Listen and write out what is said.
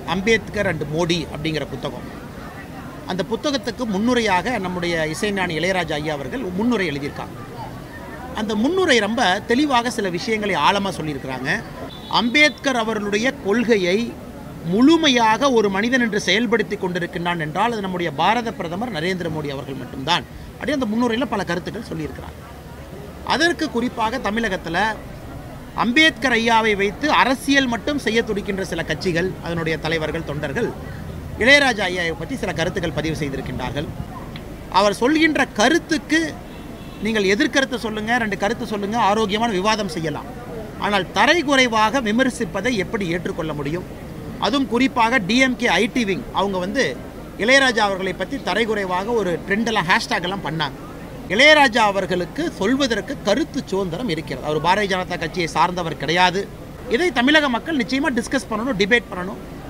Ambedkar and Modi அப்படிங்கிற புத்தகம் அந்த புத்தகத்துக்கு முன்னுரையாக நம்முடைய இசைஞானி இளையராஜா ஐயா அவர்கள் முன்னுரை எழுதியிருக்காங்க அந்த முன்னுரை ரொம்ப தெளிவாக சில விஷயங்களை ஆழமாக சொல்லியிருக்கிறாங்க அம்பேத்கர் அவர்களுடைய கொள்கையை முழுமையாக ஒரு மனிதன் என்று செயல்படுத்தி கொண்டிருக்கின்றான் என்றால் அது நம்முடைய பாரத பிரதமர் நரேந்திர மோடி அவர்கள் மட்டும்தான் அப்படி அந்த முன்னுரையில் பல கருத்துக்கள் சொல்லியிருக்கிறாங்க அதற்கு குறிப்பாக தமிழகத்தில் அம்பேத்கர் ஐயாவை வைத்து அரசியல் மட்டும் செய்ய துடிக்கின்ற சில கட்சிகள் அதனுடைய தலைவர்கள் தொண்டர்கள் இளையராஜா ஐயாவை பற்றி சில கருத்துக்கள் பதிவு செய்திருக்கின்றார்கள் அவர் சொல்கின்ற கருத்துக்கு நீங்கள் எதிர்கருத்து சொல்லுங்கள் ரெண்டு கருத்து சொல்லுங்கள் ஆரோக்கியமான விவாதம் செய்யலாம் ஆனால் தரைக்குறைவாக விமர்சிப்பதை எப்படி ஏற்றுக்கொள்ள முடியும் அதுவும் குறிப்பாக டிஎம்கே ஐடி விங் அவங்க வந்து இளையராஜா அவர்களை பற்றி தரைக்குறைவாக ஒரு ட்ரெண்டெல்லாம் ஹேஷ்டாக் எல்லாம் பண்ணாங்க இளையராஜா அவர்களுக்கு சொல்வதற்கு கருத்து சுதந்திரம் இருக்கிறது அவர் பாரதிய ஜனதா கட்சியை சார்ந்தவர் கிடையாது இதை தமிழக மக்கள் நிச்சயமாக டிஸ்கஸ் பண்ணணும் டிபேட் பண்ணணும்